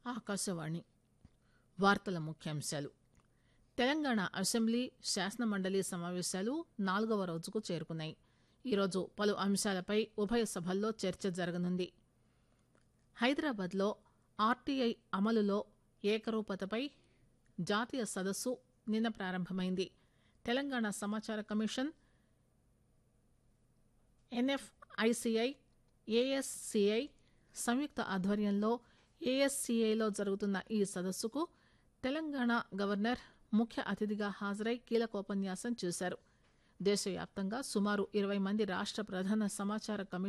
ఆకాశవాణి వార్తల ముఖ్యాంశాలు తెలంగాణ అసెంబ్లీ శాసనమండలి సమావేశాలు నాలుగవ రోజుకు చేరుకున్నాయి ఈరోజు పలు అంశాలపై ఉభయ సభల్లో చర్చ జరగనుంది హైదరాబాద్ లో ఆర్టీఐ అమలులో ఏకరూపతపై జాతీయ సదస్సు నిన్న ప్రారంభమైంది తెలంగాణ సమాచార కమిషన్ ఎన్ఎఫ్ఐసిఐ ఏఎస్సిఐ సంయుక్త ఆధ్వర్యంలో ఏఎస్సిఐలో జరుగుతున్న ఈ సదస్సుకు తెలంగాణ గవర్నర్ ముఖ్య అతిథిగా హాజరై కీలకోపన్యాసం చేశారు దేశవ్యాప్తంగా సుమారు ఇరవై మంది రాష్ట ప్రధాన సమాచార కమిషన్